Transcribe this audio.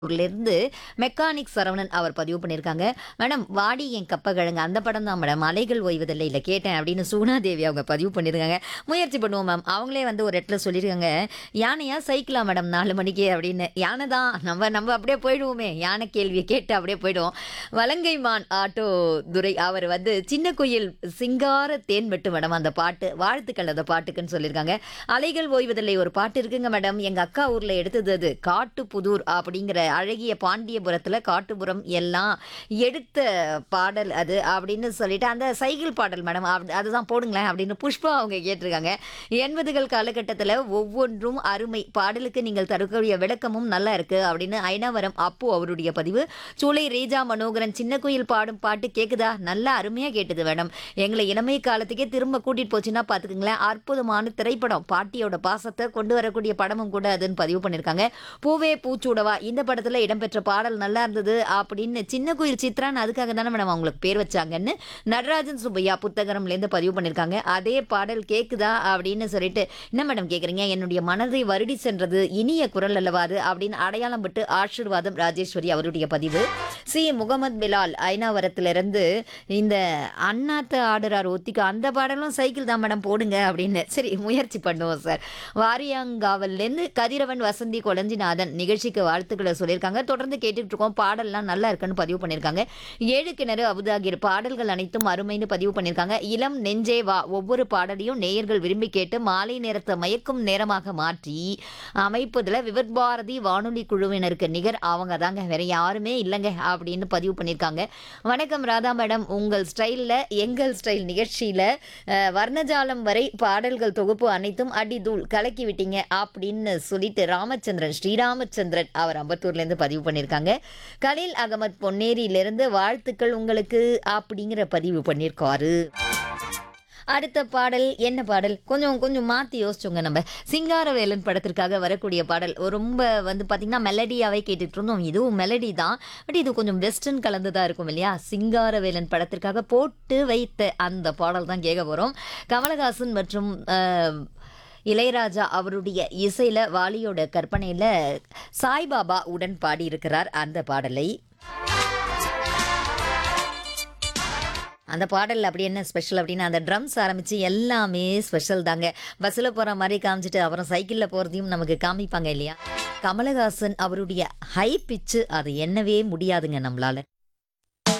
இருந்து மெக்கானிக் சரவணன் அவர் பதிவு பண்ணியிருக்காங்க மேடம் வாடி என் கப்பக்கிழங்கு அந்த படம் தான் மேடம் அலைகள் ஓய்வதில்லை இல்லை கேட்டேன் அப்படின்னு சுகுணாதேவி அவங்க பதிவு பண்ணியிருக்காங்க முயற்சி பண்ணுவோம் மேம் அவங்களே வந்து ஒரு இடத்துல சொல்லியிருக்காங்க யானையா சைக்கிளா மேடம் நாலு மணிக்கு அப்படின்னு யானை தான் நம்ம நம்ம அப்படியே போயிடுவோமே யானை கேள்வியை கேட்டு அப்படியே போயிடுவோம் வலங்கைமான் ஆட்டோ துரை அவர் வந்து சின்ன குயில் சிங்கார தேன் வெட்டு மேடம் அந்த பாட்டு வாழ்த்துக்கள் அந்த பாட்டுக்குன்னு சொல்லியிருக்காங்க அலைகள் ஓய்வதில்லை ஒரு பாட்டு இருக்குங்க மேடம் எங்கள் அக்கா ஊரில் எடுத்தது அது காட்டுப்புதூர் அப்படிங்கிற அழகிய பாண்டியபுரத்தில் காட்டுப்புறம் எல்லாம் எடுத்த பாடல் அது அப்படின்னு சொல்லிட்டு அந்த சைக்கிள் பாடல் மேடம் அப்படி- அதுதான் போடுங்களேன் அப்படின்னு புஷ்பா அவங்க கேட்டிருக்காங்க எண்பதுகள் காலகட்டத்தில் ஒவ்வொன்றும் அருமை பாடலுக்கு நீங்கள் தரக்கூடிய விளக்கமும் நல்லா இருக்கு அப்படின்னு ஐனாவரம் அப்பு அவருடைய பதிவு சூளை ரேஜா மனோகரன் சின்ன குயில் பாடும் பாட்டு கேக்குதா நல்லா அருமையாக கேட்டது மேடம் எங்களை இளமை காலத்துக்கே திரும்ப கூட்டிட்டு போச்சுன்னா பார்த்துக்குங்களேன் அற்புதமான திரைப்படம் பாட்டியோட பாசத்தை கொண்டு வரக்கூடிய படமும் கூட அதுன்னு பதிவு பண்ணியிருக்காங்க பூவே பூச்சூடவா இந்த படத்தில் இடம்பெற்ற பாடல் நல்லா இருந்தது அப்படின்னு சின்ன குயில் சித்ரான்னு அதுக்காக தானே மேடம் அவங்களுக்கு பேர் வச்சாங்கன்னு நடராஜன் சுப்பையா புத்தகரம்லேருந்து பதிவு பண்ணியிருக்காங்க அதே பாடல் கேக்குதா அப்படின்னு சொல்லிட்டு என்ன மேடம் கேட்குறீங்க என்னுடைய மனதை வருடி சென்றது இனிய குரல் அல்லவா அது அப்படின்னு அடையாளம் விட்டு ஆசீர்வாதம் ராஜேஸ்வரி அவருடைய பதிவு சி முகமது பிலால் ஐநாவரத்திலிருந்து இந்த அண்ணாத்த ஆடுறார் ஒத்திக்கு அந்த பாடலும் சைக்கிள் தான் மேடம் போடுங்க அப்படின்னு சரி முயற்சி பண்ணுவோம் சார் வாரியாங்காவல்லேருந்து கதிரவன் வசந்தி கொளஞ்சிநாதன் நிகழ்ச்சிக்கு வாழ்த்துக்களை சொல்லியிருக்காங்க தொடர்ந்து கேட்டுட்டு இருக்கோம் பாடல்லாம் நல்லா இருக்குன்னு பதிவு பண்ணியிருக்காங்க ஏழு கிணறு அபுதாகிர் பாடல்கள் அனைத்தும் அருமைன்னு பதிவு பண்ணியிருக்காங்க இளம் நெஞ்சே வா ஒவ்வொரு பாடலையும் நேயர்கள் விரும்பி கேட்டு மாலை நேரத்தை மயக்கும் நேரமாக மாற்றி அமைப்பதில் விவத் பாரதி வானொலி குழுவினருக்கு நிகர் அவங்க தாங்க வேற யாருமே இல்லைங்க அப்படின்னு பதிவு பண்ணியிருக்காங்க வணக்கம் ராதா மேடம் உங்கள் ஸ்டைலில் எங்கள் ஸ்டைல் நிகழ்ச்சியில் வர்ணஜாலம் வரை பாடல்கள் தொகுப்பு அனைத்தும் அடி தூள் கலக்கி விட்டீங்க அப்படின்னு சொல்லிட்டு ராமச்சந்திரன் ஸ்ரீராமச்சந்திரன் அவர் அம்பத்தூர்லேருந்து பதிவு பண்ணியிருக்காங்க கலீல் அகமத் பொன்னேரியிலிருந்து வாழ்த்துக்கள் உங்களுக்கு அப்படிங்கிற பதிவு பண்ணியிருக்காரு அடுத்த பாடல் என்ன பாடல் கொஞ்சம் கொஞ்சம் மாற்றி யோசிச்சோங்க நம்ம சிங்காரவேலன் படத்திற்காக வரக்கூடிய பாடல் ரொம்ப வந்து பார்த்திங்கன்னா மெலடியாகவே கேட்டுட்டு இருந்தோம் இதுவும் மெலடி தான் பட் இது கொஞ்சம் வெஸ்டர்ன் கலந்துதான் இருக்கும் இல்லையா சிங்காரவேலன் படத்திற்காக போட்டு வைத்த அந்த பாடல் தான் கேட்க போகிறோம் கமலஹாசன் மற்றும் அஹ், இளையராஜா அவருடைய இசையில் வாலியோட கற்பனையில் சாய்பாபா உடன் பாடியிருக்கிறார் அந்த பாடலை அந்த பாடல் அப்படி என்ன ஸ்பெஷல் அப்படின்னா அந்த ட்ரம்ஸ் ஆரம்பித்து எல்லாமே ஸ்பெஷல் தாங்க பஸ்ஸில் போகிற மாதிரி காமிச்சிட்டு அப்புறம் சைக்கிளில் போகிறதையும் நமக்கு காமிப்பாங்க இல்லையா கமலஹாசன் அவருடைய ஹை பிச்சு அது என்னவே முடியாதுங்க நம்மளால